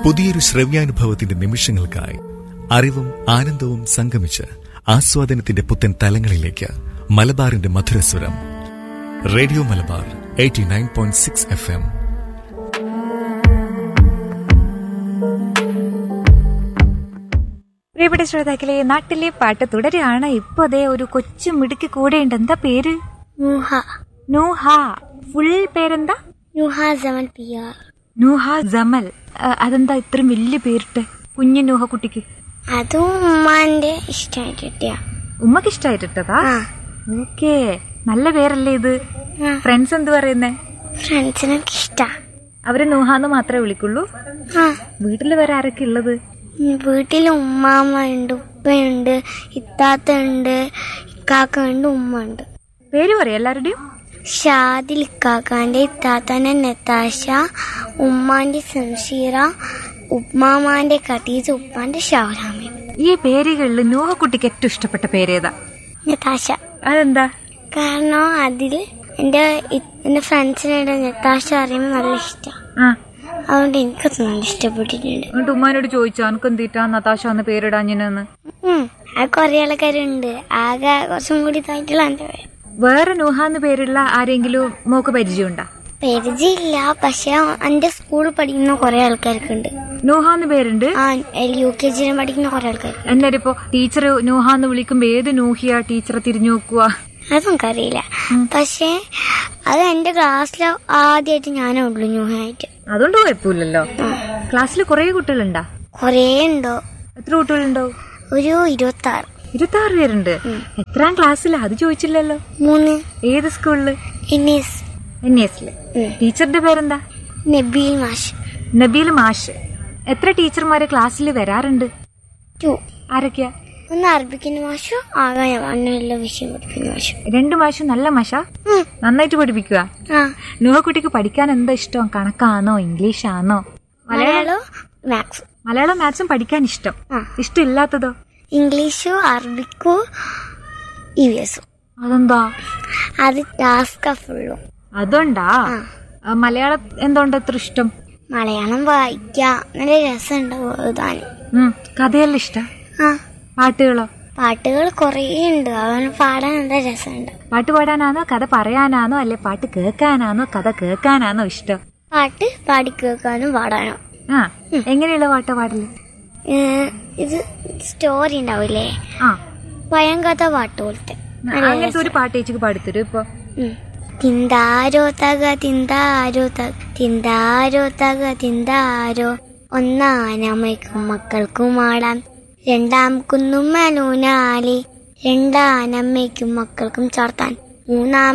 പുതിയൊരു ശ്രവ്യാനുഭവത്തിന്റെ നിമിഷങ്ങൾക്കായി അറിവും ആനന്ദവും സംഗമിച്ച് ആസ്വാദനത്തിന്റെ പുത്തൻ തലങ്ങളിലേക്ക് മലബാറിന്റെ മധുരസ്വരം radio Malabar eighty nine point six F M പ്രിയപ്പെട്ട ശ്രോതാക്കളെ നാട്ടിലെ പാട്ട് തുടരുകയാണ് ഇപ്പൊ അതേ ഒരു കൊച്ചു മിടുക്കി കൂടെയുണ്ട് എന്താ പേര് നൂഹ നൂഹ ഫുൾ പേരെന്താ നൂഹ ജമൽ പിയാർ നൂഹ ജമൽ ആ, അതെന്താ ഇത്രയും വലിയ പേരിട്ട് കുഞ്ഞു നൂഹ കുട്ടിക്ക് അതും ഉമ്മാന്റെ ഇഷ്ടമായിട്ട് കിട്ടിയ ഉമ്മക്ക് ഇഷ്ടായിട്ടിട്ടതാ ആ ഓക്കേ നല്ല പേരല്ലേ ഇത് ആ. ഫ്രണ്ട്സ് എന്ത് പറയുന്നേ ഫ്രണ്ട്സിനൊക്കെ ഇഷ്ടാ അവര് നൂഹാന്ന് മാത്രമേ വിളിക്കുള്ളൂ ആ വീട്ടിൽ വേറെ ആരൊക്കെ ഉള്ളത് ഉം, വീട്ടിൽ ഉമ്മാമ്മ ഉണ്ട് ഉപ്പയുണ്ട് ഇത്താത്ത ഉണ്ട് ഇക്കാക്ക ഉണ്ട് ഉമ്മ ഉണ്ട് പേര് പറയാം എല്ലാവരുടെയും ഷാദിൽ ഇക്കാക്കാന്റെ ഇത്താത്തന്റെ നെത്താശ ഉമ്മാന്റെ സംഷീറ ഉമ്മാമാന്റെ ഖദീജ ഉപ്പാന്റെ ഷാവലാമ ഈ പേരുകളിൽ നൂഹ കുട്ടിക്ക് ഏറ്റവും ഇഷ്ടപ്പെട്ട പേരേതാ നെത്താശ അതെന്താ കാരണം അതിൽ എൻ്റെ ഇ- എൻ്റെ ഫ്രണ്ട്സിനായിട്ട് നെത്താശ അറിയുമ്പോൾ നല്ല ഇഷ്ടമാണ് ആ അതുകൊണ്ട് എനിക്കത് നല്ല ഇഷ്ടപ്പെട്ടിട്ടുണ്ട് എന്നിട്ട് ഉമ്മാനോട് ചോദിച്ചോ അനക്ക് എന്തിട്ടാ നതാശ എന്ന് പേരിടാഞ്ഞെന്ന് ഉം. അത് കുറേ ആൾക്കാരുണ്ട് ആകെ കുറച്ചും കൂടി ഇതായിട്ടുള്ള എൻ്റെ പേര് വേറെ നൂഹ എന്ന് പേരുള്ള ആരെങ്കിലും മോക്ക് പരിചയമുണ്ടാ പരിചയമില്ല പക്ഷെ എൻ്റെ സ്കൂളിൽ പഠിക്കുന്ന കുറേ ആൾക്കാർക്കുണ്ട് നൂഹ എന്ന് പേരുണ്ട് ആ യു കെ ജിയിൽ പഠിക്കുന്ന കുറേ ആൾക്കാർ എന്നാലും ഇപ്പൊ ടീച്ചർ നൂഹ എന്ന് വിളിക്കുമ്പോ ഏത് നൂഹിയ ടീച്ചറെ തിരിഞ്ഞു നോക്കുക അത് നമുക്കറിയില്ല പക്ഷേ അത് എൻ്റെ ക്ലാസ്സിൽ ആദ്യമായിട്ട് ഞാനേ ഉള്ളൂ ന്യൂഹായിട്ട് അതുകൊണ്ട് കുഴപ്പമില്ലല്ലോ ക്ലാസ്സിൽ കുറെ കുട്ടികളുണ്ടാ കുറേ ഉണ്ടോ എത്ര കുട്ടികളുണ്ടോ ഒരു ഇരുപത്തി ആറ് ഇരുപത്തി ആറ് പേരുണ്ട് എത്രാം ക്ലാസ്സിലാ അത് ചോദിച്ചില്ലല്ലോ മൂന്ന് ഏത് സ്കൂളില് ഇന്നീസ് എൻ എസില് ഉം. ടീച്ചറിന്റെ പേരെന്താ നബീൽ മാഷ് നബീൽ മാഷ് എത്ര ടീച്ചർമാര് ക്ലാസ്സിൽ വരാറുണ്ട് ടു ആരൊക്കെയാ ഒന്ന് അറബിക്കിന്റെ മാഷും ആകെ നല്ല വിഷയം പഠിപ്പിക്കുന്ന മാഷും രണ്ടു മാഷും നല്ല മാഷ ഉം. നന്നായിട്ട് പഠിപ്പിക്കുക ആ നൂഹക്കുട്ടിക്ക് പഠിക്കാൻ എന്താ ഇഷ്ടം കണക്കാണോ ഇംഗ്ലീഷാണോ മലയാളം മലയാളവും മാത്സും മലയാളം മാത്സും പഠിക്കാൻ ഇഷ്ടം ആ. ഇഷ്ടമില്ലാത്തതോ ഇംഗ്ലീഷും അറബിക്കും ഇ വി എസും അതെന്താ അത് ടാസ്കാ ഫുള്ളും അതുകൊണ്ടാ ആ, മലയാളം എന്തുകൊണ്ട് എത്ര ഇഷ്ടം മലയാളം വായിക്കാം നല്ല രസമുണ്ടാവും എഴുതാൻ ഉം, കഥയെല്ലാം ഇഷ്ട ആ പാട്ടുകളോ പാട്ടുകൾ കുറേ ഉണ്ട് അവന് പാടാൻ നല്ല രസമുണ്ട് പാട്ട് പാടാനാണോ കഥ പറയാനാണോ അല്ലെ പാട്ട് കേൾക്കാനാണോ കഥ കേൾക്കാനാണോ ഇഷ്ടം പാട്ട് പാടി കേൾക്കാനും പാടാനും ആ എങ്ങനെയുള്ള പാട്ടാ പാടല് ഏ, ഇത് സ്റ്റോറി ഉണ്ടാവില്ലേ ആ പയം കഥ പാട്ട് പോലത്തെ നല്ല അങ്ങനത്തെ ഒരു പാട്ട് ചേച്ചിക്ക് പാടിത്തരും ഇപ്പൊ ഉം. തിന്താരോ തക തിന്താരോ തക തിന്താരോ തക തിന്താരോ ഒന്നാനമ്മയ്ക്കും മക്കൾക്കും ആടാം രണ്ടാം കുന്നും മനൂനാലി രണ്ടാനമ്മയ്ക്കും മക്കൾക്കും ചാർത്താൻ മൂന്നാം